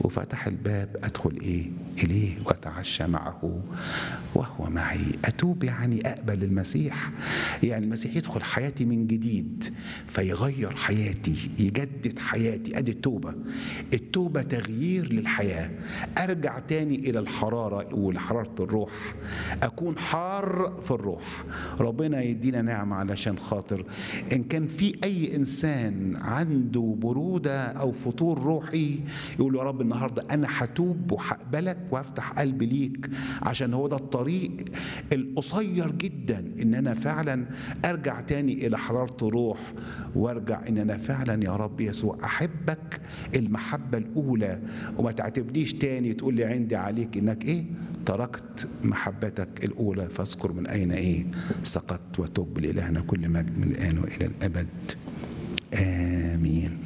وفتح الباب ادخل ايه اليه واتعشى معه وهو معي اتوب يعني اقبل المسيح يعني المسيح يدخل حياتي من جديد فيغير حياتي يجدد حياتي ادي التوبه التوبه تغيير للحياه ارجع تاني الى الحراره الاولى حراره الروح اكون حار في الروح ربنا يدينا نعمه علشان خاطر ان كان في اي انسان عنده بروده او فطور روحي يقول يا رب النهارده انا هتوب وهقبلك وافتح قلبي ليك عشان هو ده الطريق القصير جدا ان انا فعلا ارجع تاني الى حراره الروح وارجع ان انا فعلا يا رب يسوع احبك المحبه الاولى وما تعتبنيش تاني تقول لي عندي عليك انك ايه تركت محبتك الاولى فاذكر من اين ايه سقطت وتوب لالهنا كل مجد من الان والى الابد امين